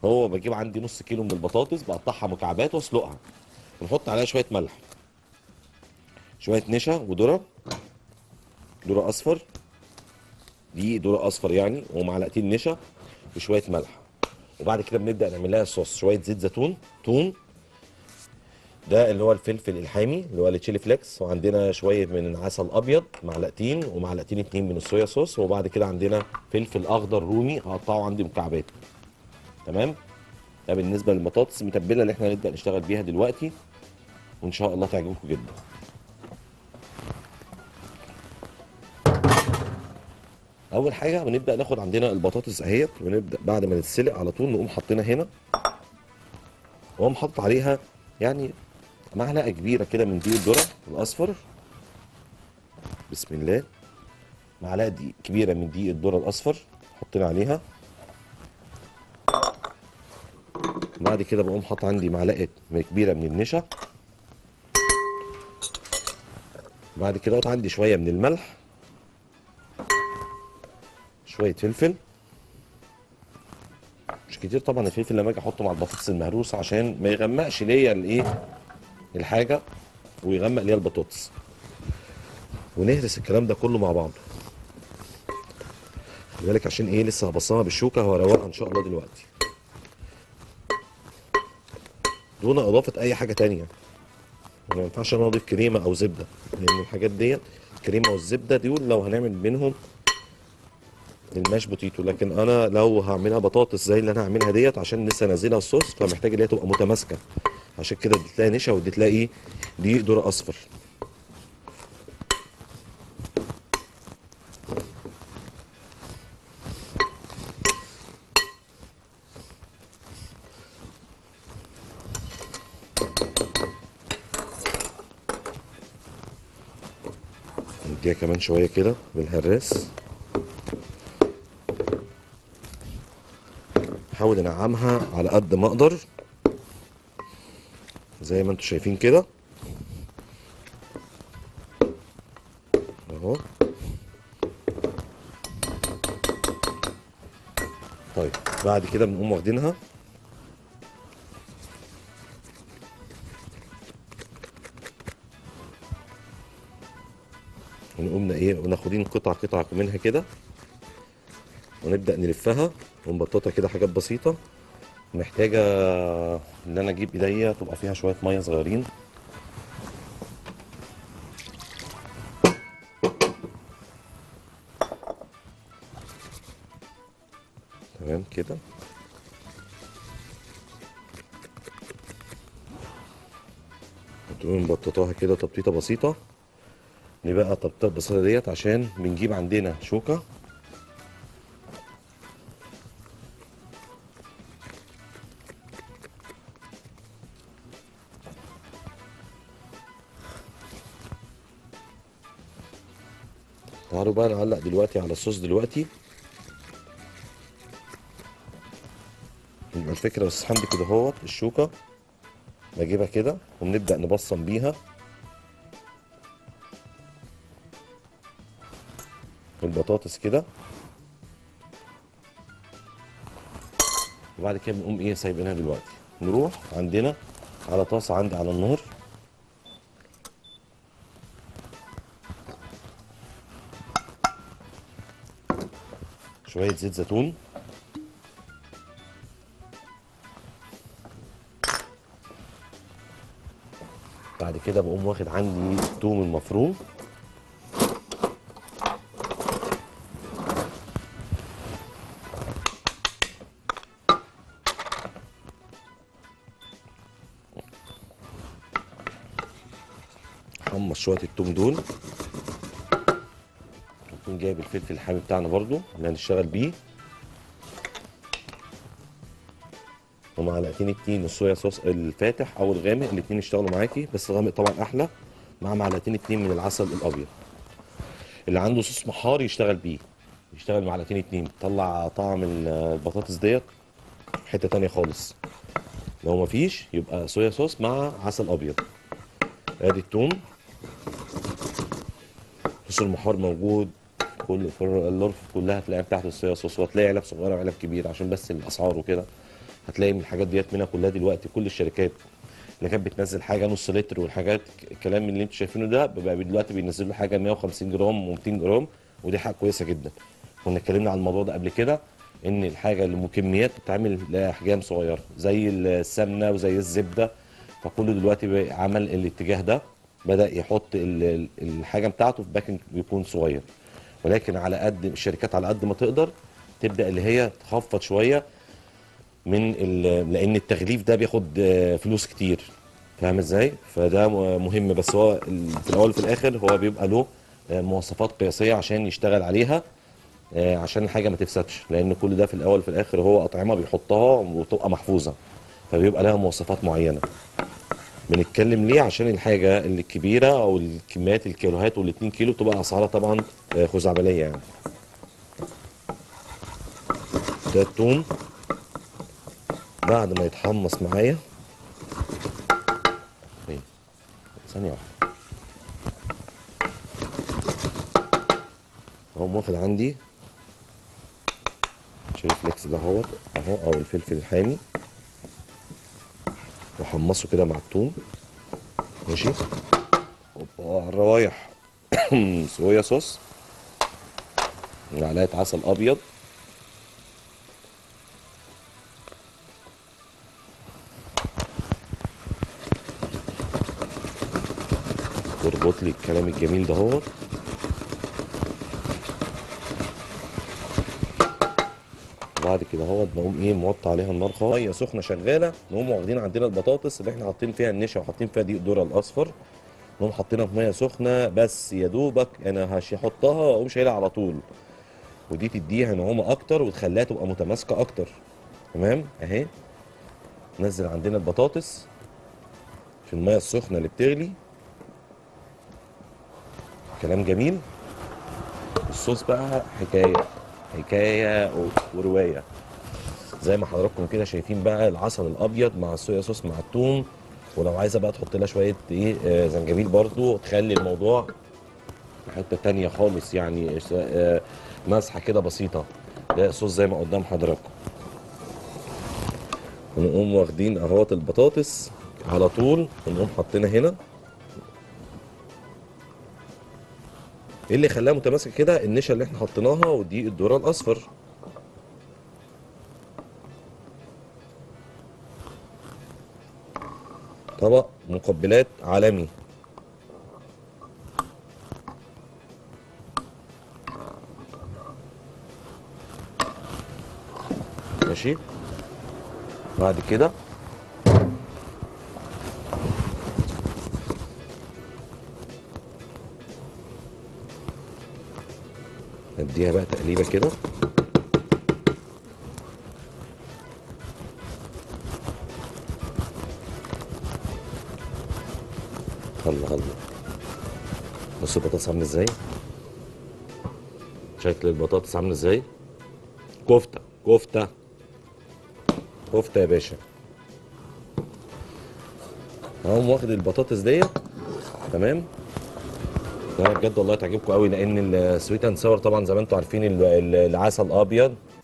هو بجيب عندي نص كيلو من البطاطس بقطعها مكعبات واسلقها ونحط عليها شويه ملح شويه نشا وذره ذره اصفر دي ذره اصفر يعني ومعلقتين نشا وشويه ملح وبعد كده بنبدا نعمل لها صوص شويه زيت زيتون توم ده اللي هو الفلفل الحامي اللي هو التشيلي فليكس وعندنا شويه من عسل ابيض معلقتين ومعلقتين اتنين من الصويا صوص وبعد كده عندنا فلفل اخضر رومي هقطعه عندي مكعبات تمام ده بالنسبه للبطاطس المتبله اللي احنا هنبدا نشتغل بيها دلوقتي وان شاء الله تعجبكم جدا اول حاجه بنبدا ناخد عندنا البطاطس اهيت ونبدا بعد ما تتسلق على طول نقوم حاطينها هنا واقوم حاطط عليها يعني معلقه كبيره كده من دقيق الذره الاصفر بسم الله معلقه دي كبيره من دقيق الذره الاصفر حطينا عليها بعد كده بقوم حاطط عندي معلقه كبيره من النشا بعد كده احط عندي شويه من الملح شويه فلفل مش كتير طبعا الفلفل لما اجي احطه مع البطاطس المهروسه عشان ما يغمقش ليا الايه الحاجه ويغمق ليا البطاطس ونهرس الكلام ده كله مع بعضه خلي بالك عشان ايه لسه هبصمها بالشوكه وهروقها ان شاء الله دلوقتي دون اضافه اي حاجه تانية ما ينفعش انا اضيف كريمه او زبده لان الحاجات ديت الكريمه والزبده دول لو هنعمل منهم الماش بوتيتو لكن انا لو هعملها بطاطس زي اللي انا هعملها ديت عشان لسه نازلها الصوص فمحتاج ان هي تبقى متماسكه عشان كده اديت لها نشا واديت لها ايه دقيق ذره اصفر نديها كمان شويه كده بالهراس احاول انعمها على قد ما اقدر زي ما انتم شايفين كده اهو طيب بعد كده بنقوم واخدينها ونقوم ايه وناخدين قطع قطع منها كده ونبدا نلفها ونبططها كده حاجات بسيطه محتاجه ان انا اجيب ايديا تبقى فيها شويه ميه صغيرين تمام كده تقوم مبططاها كده تبطيطه بسيطه ليه بقى التبطيطه البسيطه ديت عشان بنجيب عندنا شوكه تعالوا بقى نعلق دلوقتي على الصوص دلوقتي يبقى الفكرة بس حمدي كده اهوت الشوكة بجيبها كده وبنبدأ نبصم بيها البطاطس كده وبعد كده بنقوم ايه سايبينها دلوقتي نروح عندنا على طاسة عندي على النار شوية زيت زيتون بعد كده بقوم واخد عندي الثوم المفروم حمص شوية الثوم دول نكون جايب الفلفل الحامي بتاعنا برضو اللي هنشتغل بيه ومعلقتين اتنين الصويا صوص الفاتح او الغامق الاتنين يشتغلوا معاكي بس الغامق طبعا احلى مع معلقتين اتنين من العسل الابيض اللي عنده صوص محار يشتغل بيه يشتغل معلقتين اتنين طلع طعم البطاطس ديت في حته تانية خالص لو مفيش يبقى صويا صوص مع عسل ابيض ادي التوم صوص المحار موجود كل الفر- الرف كلها هتلاقيها تحت الصويا صوص وهتلاقي علب صغيره وعلب كبيره عشان بس الاسعار وكده هتلاقي من الحاجات ديت منها كلها دلوقتي كل الشركات اللي كانت بتنزل حاجه نص لتر والحاجات الكلام اللي انتوا شايفينه ده بقى دلوقتي بينزلوا حاجه 150 جرام و200 جرام ودي حاجه كويسه جدا كنا اتكلمنا عن الموضوع ده قبل كده ان الحاجه اللي مكميات بتتعمل لاحجام صغيره زي السمنه وزي الزبده فكله دلوقتي بقى عمل الاتجاه ده بدا يحط ال- ال- الحاجه بتاعته في باكنج بيكون صغير ولكن على قد الشركات على قد ما تقدر تبدا اللي هي تخفض شويه من ال- لان التغليف ده بياخد آه، فلوس كتير فاهم ازاي فده م- مهم بس هو ال- في الاول وفي الاخر هو بيبقى له آه، مواصفات قياسيه عشان يشتغل عليها آه، عشان الحاجه ما تفسدش لان كل ده في الاول وفي الاخر هو اطعمه بيحطها وتبقى محفوظه فبيبقى لها مواصفات معينه بنتكلم ليه عشان الحاجه اللي الكبيره او الكميات الكيلوهات وال2 كيلو بتبقى اسعارها طبعا آه، خزعبليه يعني ده التوم بعد ما يتحمص معايا ايه ثانية واحدة اهو واخد عندي شايف فليكس ده اهوت اهو او الفلفل الحامي واحمصه كده مع التوم ماشي اوبا على الروايح صويا صوص معلقة عسل ابيض تربط لي الكلام الجميل ده هو بعد كده اهوت نقوم ايه موطي عليها النار خالص ميه سخنه شغاله نقوم واخدين عندنا البطاطس اللي احنا حاطين فيها النشا وحاطين فيها دقيق ذره الاصفر نقوم حاطينها في ميه سخنه بس يا دوبك انا هش- هحطها واقوم شايلها على طول ودي تديها نعومه اكتر وتخليها تبقى متماسكه اكتر تمام اهي نزل عندنا البطاطس في الميه السخنه اللي بتغلي كلام جميل الصوص بقى حكايه حكايه و- وروايه زي ما حضراتكم كده شايفين بقى العسل الابيض مع الصويا صوص مع الثوم ولو عايزه بقى تحط لها شويه ايه آه، زنجبيل برضو تخلي الموضوع في حته تانية خالص يعني آه، مسحه كده بسيطه ده الصوص زي ما قدام حضراتكم ونقوم واخدين اهوت البطاطس على طول ونقوم حاطينها هنا ايه اللي خلاها متماسكه كده النشا اللي احنا حطيناها ودي الذره الاصفر طبق مقبلات عالمي ماشي بعد كده نديها بقى تقليبه كده الله الله بص البطاطس عامله ازاي شكل البطاطس عامله ازاي كفته كفته كفته يا باشا هقوم واخد البطاطس ديت تمام لا بجد والله تعجبكم قوي لان السويت اند ساور طبعا زي ما انتم عارفين ال- ال- العسل ابيض